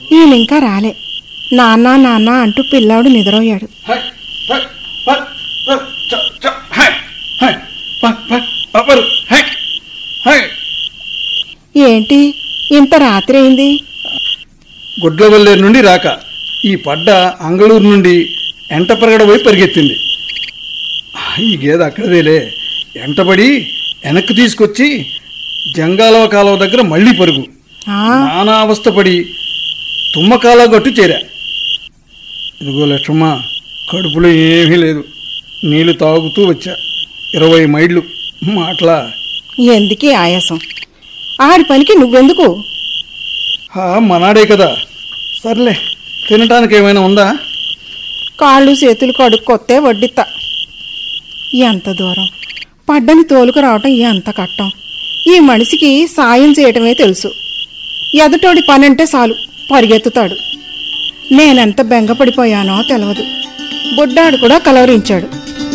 ఈయన ఇంకా రాలే నాన్న నాన్న అంటూ పిల్లాడు నిద్రపోయాడు హై, హై, ప, ప, చ, చ, హై, హై, ప, ప, పపరు, హై, హై. ఏంటి ఇంత రాత్రి అయింది గుడ్లవల్లేరు నుండి రాక ఈ పడ్డ అంగళూరు నుండి ఎంటపరగడ పోయి పరిగెత్తింది ఆ, ఈ గేదె అక్కడదేలే ఎంటబడి వెనక్కి తీసుకొచ్చి జంగాలవ కాలువ దగ్గర మళ్ళీ పరుగు ఆ, నానా అవస్థపడి తుమ్మకాల గట్టు చేరా ఇదిగో లక్ష్మమ్మ కడుపులో ఏమీ లేదు నీళ్లు తాగుతూ వచ్చా ఇరవై మైళ్ళు మాటలా ఎందుకీ ఆయాసం ఆడి పనికి నువ్వెందుకు ఆ, మనాడే కదా సర్లే తినటానికి ఏమైనా ఉందా కాళ్ళు చేతులు కడుక్కొత్తే వడ్డిత్తా ఎంత దూరం పడ్డని తోలుకు రావటం ఎంత కట్టం ఈ మనిషికి సాయం చేయటమే తెలుసు ఎదటోడి పనంటే చాలు పరిగెత్తుతాడు నేనెంత బెంగపడిపోయానో తెలవదు బుడ్డాడు కూడా కలవరించాడు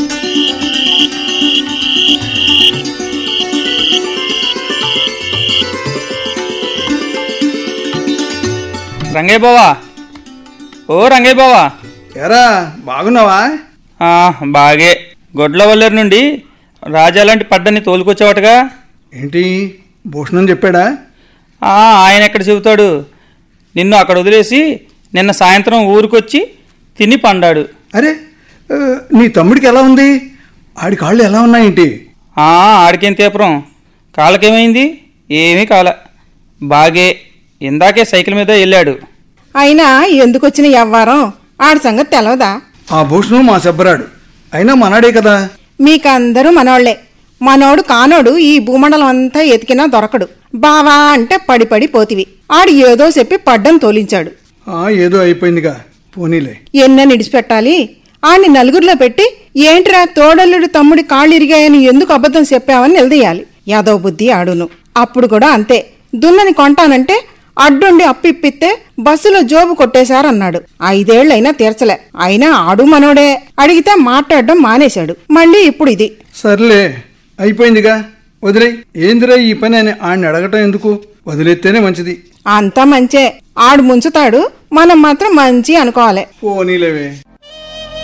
రంగయ్య బావా ఓ రంగయ్య బావా ఎరా బాగున్నావా ఆ, బాగే గొడ్ల వల్లేరు నుండి రాజాలాంటి పడ్డని తోలుకొచ్చావటగా ఏంటి భూషణం చెప్పాడా ఆ, ఆయన ఎక్కడ చెబుతాడు నిన్ను అక్కడ వదిలేసి నిన్న సాయంత్రం ఊరికొచ్చి తిని పండాడు అరే ఆ, నీ తమ్ముడికి ఎలా ఉంది ఆడి కాళ్ళు ఎలా ఉన్నాయేంటి ఆ, ఆడికేం తీపరం కాళ్ళకేమైంది ఏమీ కాల బాగే ఇందాకే సైకిల్ మీద వెళ్ళాడు అయినా ఎందుకొచ్చిన ఎవ్వారం ఆడి సంగతి తెలవదా ఆ భూషణం మా సెబ్బరాడు అయినా మనాడే కదా మీకందరూ మనోళ్లే మనోడు కానోడు ఈ భూమండలం అంతా ఎతికినా దొరకడు బావా అంటే పడి పడి పోతివి ఆడు ఏదో చెప్పి పడ్డం తోలించాడు ఆ, ఏదో అయిపోయిందిగా పోనీలే ఎన్న నిడిచిపెట్టాలి ఆడిని నలుగురిలో పెట్టి ఏంట్రా తోడల్లుడు తమ్ముడి కాళ్ళు ఇరిగాయని ఎందుకు అబద్ధం చెప్పావని నిలదీయాలి యాదవ్ బుద్ధి ఆడును అప్పుడు కూడా అంతే దున్నని కొంటానంటే అడ్డుండి అప్పిప్పిస్తే బస్సులో జోబు కొట్టేశారన్నాడు ఐదేళ్లైనా తీర్చలే అయినా ఆడు మనోడే అడిగితే మాట్లాడడం మానేశాడు మళ్ళీ ఇప్పుడు ఇది సర్లే అయిపోయిందిగా వదిలే ఏందిరా ఈ పని అని ఆడిని అడగటం ఎందుకు వదిలేస్తేనే మంచిది అంతా మంచే ఆడు ముంచుతాడు మనం మాత్రం మంచి అనుకోవాలి పోనీలేవే